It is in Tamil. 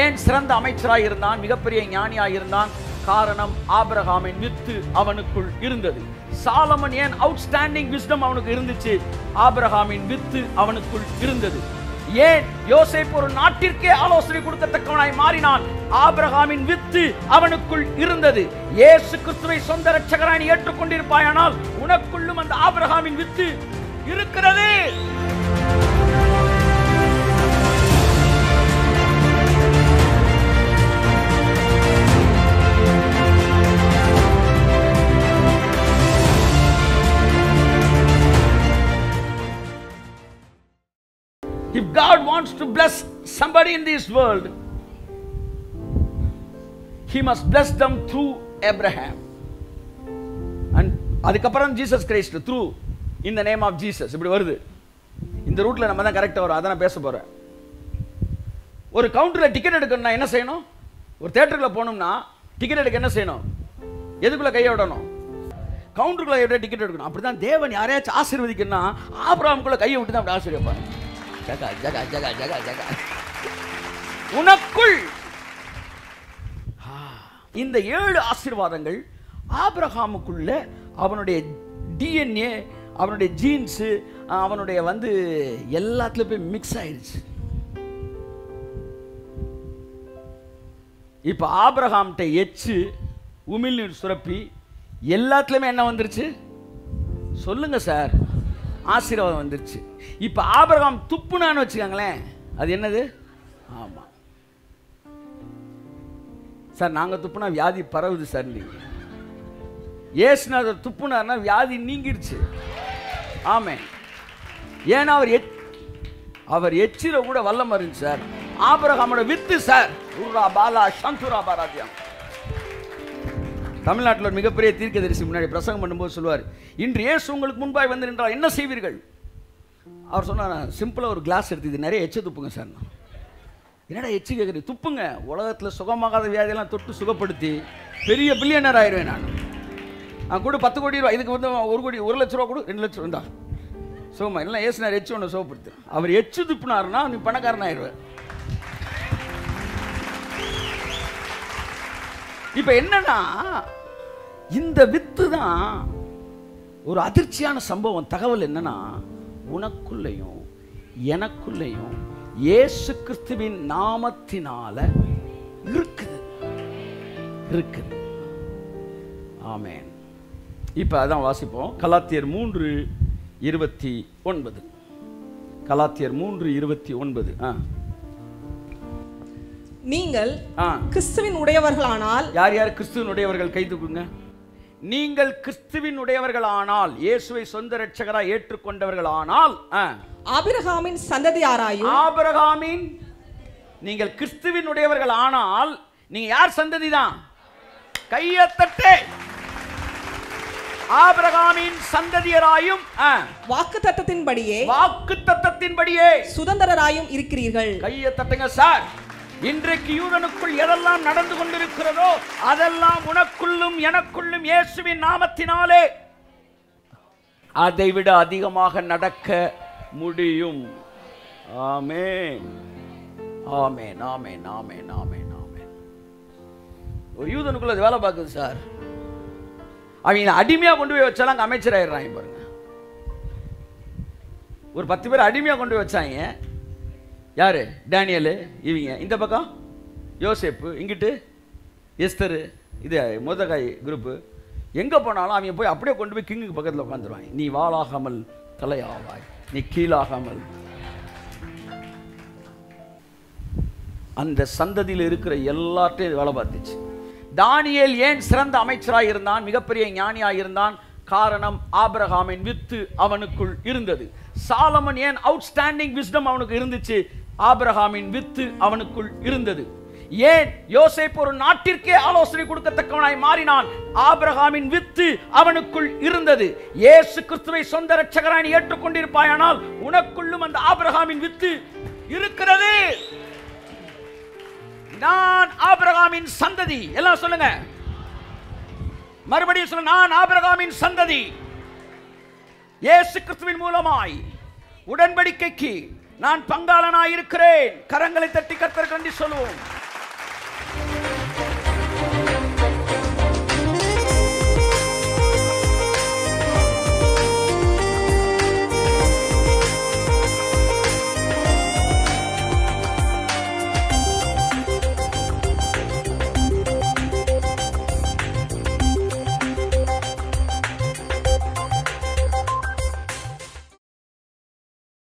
ஏன் சிறந்த அமைச்சராய் இருந்தான் மிகப்பெரிய ஞானியாய் இருந்தான் காரணம் ஆபிரகாமின் வித்து அவனுக்குள் இருந்தது சாலமன் ஏன் அவுட்ஸ்டாண்டிங் விஸ்டம் அவனுக்கு இருந்துச்சு ஆபிரகாமின் வித்து அவனுக்குள் இருந்தது ஏன் யோசேப்பு ஒரு நாட்டிற்கே ஆலோசனை கொடுக்கத்தக்கவனாய் மாறினான் ஆபிரகாமின் வித்து அவனுக்குள் இருந்தது இயேசு கிறிஸ்துவை சொந்த ரட்சகராய் நீ ஏற்றுக்கொண்டிருப்பாயானால் உனக்குள்ளும் அந்த ஆபிரகாமின் வித்து இருக்கிறது If God wants to bless somebody in this world, He must bless them through Abraham. And அதுக்கப்புறம் ஜீசஸ் கிரைஸ்ட் த்ரூ இந்த நேம் ஆஃப் ஜீசஸ் இப்படி வருது இந்த ரூட்ல நம்ம தான் கரெக்டாக வரும் அதான் நான் பேச போறேன் ஒரு கவுண்டரில் டிக்கெட் எடுக்கணும்னா என்ன செய்யணும் ஒரு தேட்டருக்குள்ள போகணும்னா டிக்கெட் எடுக்க என்ன செய்யணும் எதுக்குள்ள கையை விடணும் கவுண்டருக்குள்ள எப்படி டிக்கெட் எடுக்கணும் அப்படிதான் தேவன் யாரையாச்சும் ஆசீர்வதிக்கணும்னா ஆபிரகாமுக்குள்ள கையை விட்டு தான் அப்படி ஆசீர்வதிப்பாங்க ஜகா ஜகா ஜகா ஜகா ஜகா உனக்குள் ஆ, இந்த ஏழு ஆசீர்வாதங்கள் ஆபிரகாமுக்குள்ள அவனுடைய டிஎன்ஏ அவனுடைய ஜீன்ஸு அவனுடைய வந்து எல்லாத்துலயும் போய் மிக்ஸ் ஆயிடுச்சு இப்போ ஆபிரகாம்கிட்ட எச்சு உமிழ்நீர் சுரப்பி எல்லாத்துலயுமே என்ன வந்துருச்சு சொல்லுங்க சார் ஆசீர்வாதம் வந்துருச்சு இப்போ ஆபிரகாம் துப்புனான்னு வச்சுக்கோங்களேன் அது என்னது ஆமா சார் நாங்க துப்புனா வியாதி பரவுது சார் நீங்க ஏசுநாதர் துப்புனார்னா வியாதி நீங்கிருச்சு ஆமே ஏன்னா அவர் எச் அவர் எச்சில கூட வல்லம் இருந்துச்சு சார் ஆபிரகாமோட வித்து சார் உர்ரா பாலா சந்துரா பாராத்தியம் தமிழ்நாட்டில் ஒரு மிகப்பெரிய தீர்க்கதரிசி முன்னாடி பிரசங்கம் பண்ணும்போது சொல்லுவார் இன்று இயேசு உங்களுக்கு முன்பாய் வந்து நின்றால் என்ன செய்வீர்கள் அவர் சொன்னார் சிம்பிளாக ஒரு கிளாஸ் எடுத்து இது நிறைய எச்ச துப்புங்க சார் என்னடா எச்சு கேட்குறீங்க துப்புங்க உலகத்தில் சுகமாகாத வியாதியெல்லாம் தொட்டு சுகப்படுத்தி பெரிய பில்லியனர் ஆயிடுவேன் நான் நான் கூட பத்து கோடி ரூபா இதுக்கு வந்து ஒரு கோடி ஒரு லட்ச ரூபா கொடு ரெண்டு லட்சம் இருந்தா சுகமா இல்லை ஏசுனார் எச்சு ஒன்று சுகப்படுத்து அவர் எச்சு துப்புனாருன்னா நீ பணக்காரன் ஆயிடுவேன் இப்போ என்னன்னா இந்த வித்து தான் ஒரு அதிர்ச்சியான சம்பவம் தகவல் என்னன்னா உனக்குள்ளேயும் எனக்குள்ளேயும் இயேசு கிறிஸ்துவின் நாமத்தினால இருக்குது இருக்குது ஆமென் இப்போ அதான் வாசிப்போம் கலாத்தியர் மூன்று இருபத்தி ஒன்பது கலாத்தியர் மூன்று இருபத்தி ஒன்பது ஆ நீங்கள் ஆ கிறிஸ்துவின் உடையவர்களானால் யார் யார் கிறிஸ்துவனுடையவர்கள் கை தூக்குங்க நீங்கள் கிறிஸ்துவின் உடையவர்களானால் இயேசுவை சொந்த ரட்சகராய் ஏற்றுக்கொண்டவர்களானால் ஆ, ஆபிரகாமின் சந்ததியாராயும் ஆபிரகாமின் நீங்கள் கிறிஸ்துவின் உடையவர்கள் ஆனால் நீங்க யார் சந்ததி தான் கையத்தட்டே ஆபிரகாமின் சந்ததியராயும் வாக்கு தத்தத்தின்படியே வாக்கு தத்தத்தின்படியே சுதந்திரராயும் இருக்கிறீர்கள் கையை தட்டுங்க சார் இன்றைக்கு யூதனுக்குள் எதெல்லாம் நடந்து கொண்டிருக்கிறதோ அதெல்லாம் உனக்குள்ளும் எனக்குள்ளும் இயேசுவின் நாமத்தினாலே அதை விட அதிகமாக நடக்க முடியும் ஆமென் ஆமென் ஆமென் ஆமென் ஆமென் ஆமென் ஒரு யூதனுக்குள்ள அது வேலை பார்க்குது சார் அவங்க அடிமையா கொண்டு போய் வச்சாலும் அங்க அமைச்சராயிடுறாங்க பாருங்க ஒரு பத்து பேர் அடிமையா கொண்டு போய் வச்சாங்க யாரு டேனியலு இவங்க இந்த பக்கம் யோசேப்பு இங்கிட்டு எஸ்தரு இது முதகாய் குரூப்பு எங்கே போனாலும் அவங்க போய் அப்படியே கொண்டு போய் கிங்குக்கு பக்கத்தில் உட்காந்துருவாங்க நீ வாளாகாமல் தலையாவாய் நீ கீழாகாமல் அந்த சந்ததியில் இருக்கிற எல்லார்ட்டையும் இது வேலை பார்த்துச்சு தானியேல் ஏன் சிறந்த அமைச்சராய் இருந்தான் மிகப்பெரிய ஞானியாய் இருந்தான் காரணம் ஆபிரகாமின் வித்து அவனுக்குள் இருந்தது சாலமன் ஏன் அவுட்ஸ்டாண்டிங் விஸ்டம் அவனுக்கு இருந்துச்சு ஆபிரகாமின் வித்து அவனுக்குள் இருந்தது ஏன் யோசேப்பு ஒரு நாட்டிற்கே ஆலோசனை கொடுக்கத்தக்கவனாய் மாறினான் ஆபிரகாமின் வித்து அவனுக்குள் இருந்தது இயேசு கிறிஸ்துவை சொந்த ரட்சகராய் நீ ஏற்றுக்கொண்டிருப்பாயானால் உனக்குள்ளும் அந்த ஆபிரகாமின் வித்து இருக்கிறது நான் ஆபிரகாமின் சந்ததி எல்லாம் சொல்லுங்க மறுபடியும் சொல்லுங்க நான் ஆபிரகாமின் சந்ததி இயேசு கிறிஸ்துவின் மூலமாய் உடன்படிக்கைக்கு நான் பங்காளனாய் இருக்கிறேன் கரங்களை தட்டி கத்தர் கண்டி சொல்லுவோம்